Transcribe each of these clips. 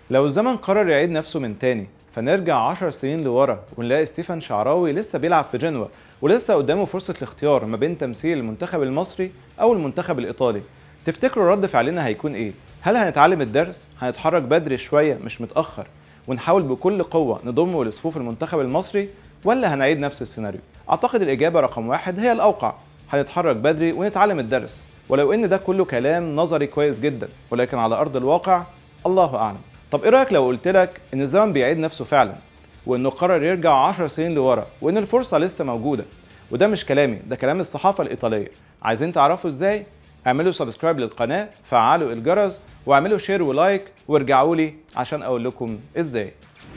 لو الزمن قرر يعيد نفسه من تاني فنرجع 10 سنين لورا ونلاقي ستيفن شعراوي لسه بيلعب في جنوا ولسه قدامه فرصة الاختيار ما بين تمثيل المنتخب المصري أو المنتخب الإيطالي تفتكروا رد فعلنا هيكون إيه؟ هل هنتعلم الدرس؟ هنتحرك بدري شوية مش متأخر ونحاول بكل قوة نضمه لصفوف المنتخب المصري ولا هنعيد نفس السيناريو؟ أعتقد الإجابة رقم واحد هي الأوقع هنتحرك بدري ونتعلم الدرس ولو إن ده كله كلام نظري كويس جدا ولكن على أرض الواقع الله أعلم طب إيه رأيك لو قلت لك إن الزمن بيعيد نفسه فعلا وإنه قرر يرجع 10 سنين لورا وإن الفرصة لسه موجودة وده مش كلامي ده كلام الصحافة الإيطالية عايزين تعرفوا إزاي؟ اعملوا سبسكرايب للقناة فعلوا الجرس واعملوا شير ولايك وارجعوا لي عشان أقول لكم إزاي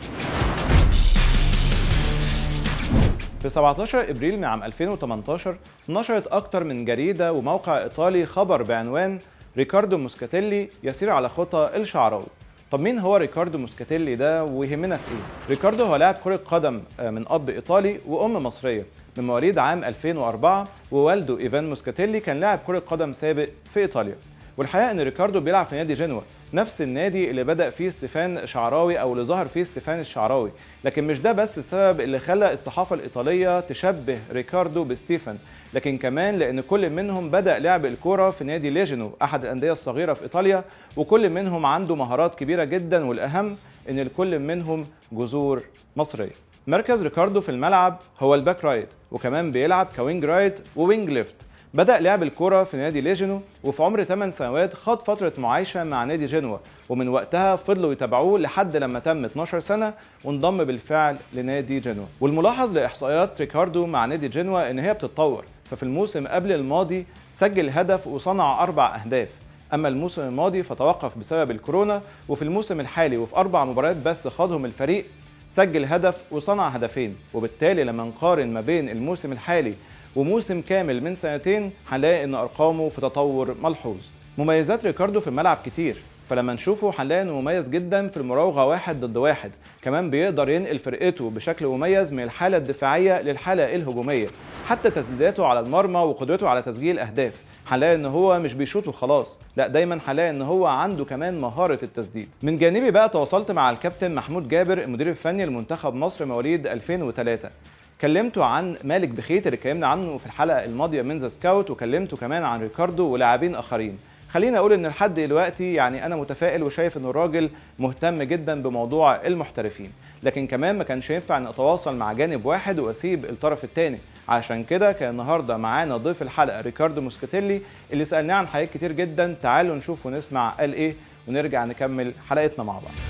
في 17 ابريل من عام 2018 نشرت اكتر من جريده وموقع ايطالي خبر بعنوان ريكاردو موسكاتيلي يسير على خطى الشعراوي طب مين هو ريكاردو موسكاتيلي ده ويهمنا في ايه؟ ريكاردو هو لاعب كرة قدم من اب ايطالي وام مصرية من مواليد عام 2004 ووالده ايفان موسكاتيلي كان لاعب كرة قدم سابق في ايطاليا والحقيقة ان ريكاردو بيلعب في نادي جنوا نفس النادي اللي بدأ فيه ستيفان شعراوي أو اللي ظهر فيه ستيفان الشعراوي لكن مش ده بس السبب اللي خلى الصحافة الإيطالية تشبه ريكاردو بستيفان لكن كمان لأن كل منهم بدأ لعب الكرة في نادي ليجينو أحد الأندية الصغيرة في إيطاليا وكل منهم عنده مهارات كبيرة جدا والأهم إن الكل منهم جذور مصرية مركز ريكاردو في الملعب هو الباك رايت وكمان بيلعب كوينج رايت ووينج ليفت بدأ لعب الكرة في نادي ليجينو وفي عمر 8 سنوات خاض فترة معايشة مع نادي جنوا ومن وقتها فضلوا يتابعوه لحد لما تم 12 سنة وانضم بالفعل لنادي جنوا والملاحظ لإحصائيات ريكاردو مع نادي جنوا إن هي بتتطور ففي الموسم قبل الماضي سجل هدف وصنع أربع أهداف أما الموسم الماضي فتوقف بسبب الكورونا وفي الموسم الحالي وفي أربع مباريات بس خاضهم الفريق سجل هدف وصنع هدفين وبالتالي لما نقارن ما بين الموسم الحالي وموسم كامل من سنتين هنلاقي ان ارقامه في تطور ملحوظ مميزات ريكاردو في الملعب كتير فلما نشوفه هنلاقي انه مميز جدا في المراوغه واحد ضد واحد كمان بيقدر ينقل فرقته بشكل مميز من الحاله الدفاعيه للحاله الهجوميه حتى تسديداته على المرمى وقدرته على تسجيل اهداف هنلاقي ان هو مش بيشوط وخلاص لا دايما هنلاقي ان هو عنده كمان مهاره التسديد من جانبي بقى تواصلت مع الكابتن محمود جابر المدير الفني لمنتخب مصر مواليد 2003 كلمته عن مالك بخيت اللي اتكلمنا عنه في الحلقه الماضيه من ذا سكاوت وكلمته كمان عن ريكاردو ولاعبين اخرين خليني اقول ان لحد دلوقتي يعني انا متفائل وشايف ان الراجل مهتم جدا بموضوع المحترفين لكن كمان ما كانش ينفع ان اتواصل مع جانب واحد واسيب الطرف الثاني عشان كده كان النهارده معانا ضيف الحلقه ريكاردو موسكاتيلي اللي سالناه عن حاجات كتير جدا تعالوا نشوف ونسمع قال ايه ونرجع نكمل حلقتنا مع بعض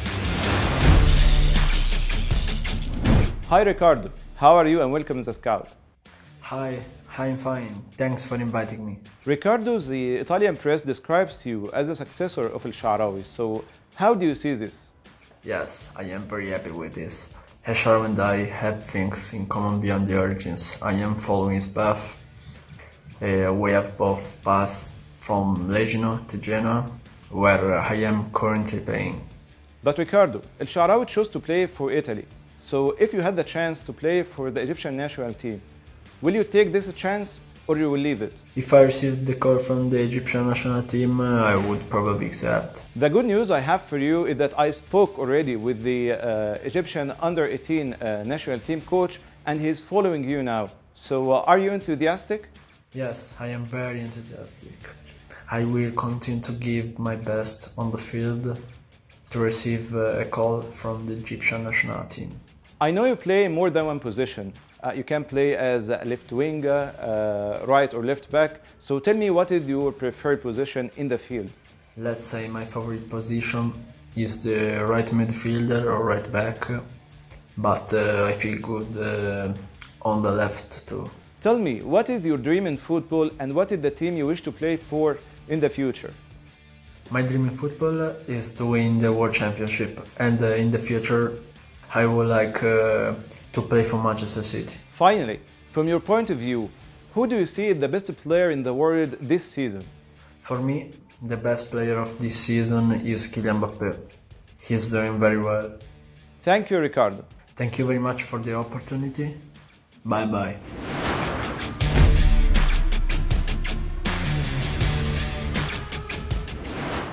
هاي ريكاردو How are you and welcome to the Scout? Hi, I'm fine. Thanks for inviting me. Ricardo, the Italian press describes you as a successor of El Sharawi. So, how do you see this? Yes, I am very happy with this. Heshar and I have things in common beyond the origins. I am following his path. Uh, we have both passed from Legino to Genoa, where I am currently playing. But Ricardo, El Sharawi chose to play for Italy. So, if you had the chance to play for the Egyptian national team, will you take this chance or you will leave it? If I received the call from the Egyptian national team, uh, I would probably accept. The good news I have for you is that I spoke already with the uh, Egyptian under 18 uh, national team coach and he's following you now. So, uh, are you enthusiastic? Yes, I am very enthusiastic. I will continue to give my best on the field to receive uh, a call from the Egyptian national team. I know you play more than one position. Uh, you can play as a left wing, uh, right or left back. So tell me what is your preferred position in the field? Let's say my favorite position is the right midfielder or right back, but uh, I feel good uh, on the left too. Tell me, what is your dream in football and what is the team you wish to play for in the future? My dream in football is to win the World Championship, and uh, in the future, I would like uh, to play for Manchester City. Finally, from your point of view, who do you see the best player in the world this season? For me, the best player of this season is Kylian Mbappe. He's doing very well. Thank you, Ricardo. Thank you very much for the opportunity. Bye bye.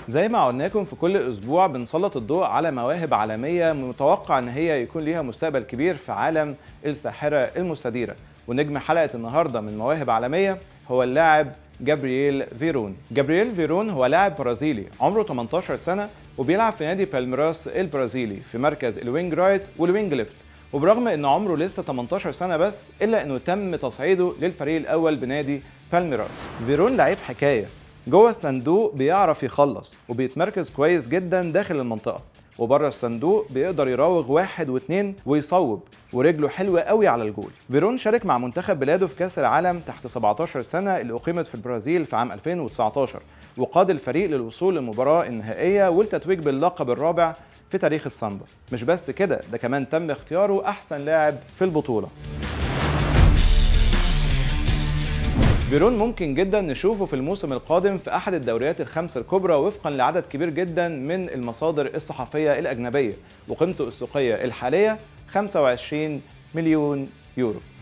زي ما عودناكم في كل اسبوع بنسلط الضوء على مواهب عالميه متوقع ان هي يكون ليها مستقبل كبير في عالم الساحره المستديره ونجم حلقه النهارده من مواهب عالميه هو اللاعب جابرييل فيرون جابرييل فيرون هو لاعب برازيلي عمره 18 سنه وبيلعب في نادي بالميراس البرازيلي في مركز الوينج رايت والوينج ليفت وبرغم ان عمره لسه 18 سنه بس الا انه تم تصعيده للفريق الاول بنادي بالميراس فيرون لعيب حكايه جوه الصندوق بيعرف يخلص وبيتمركز كويس جدا داخل المنطقه وبره الصندوق بيقدر يراوغ واحد واثنين ويصوب ورجله حلوه قوي على الجول فيرون شارك مع منتخب بلاده في كاس العالم تحت 17 سنه اللي اقيمت في البرازيل في عام 2019 وقاد الفريق للوصول للمباراه النهائيه والتتويج باللقب الرابع في تاريخ السامبا مش بس كده ده كمان تم اختياره احسن لاعب في البطوله فيرون ممكن جدا نشوفه في الموسم القادم في احد الدوريات الخمس الكبرى وفقا لعدد كبير جدا من المصادر الصحفيه الاجنبيه وقيمته السوقيه الحاليه 25 مليون يورو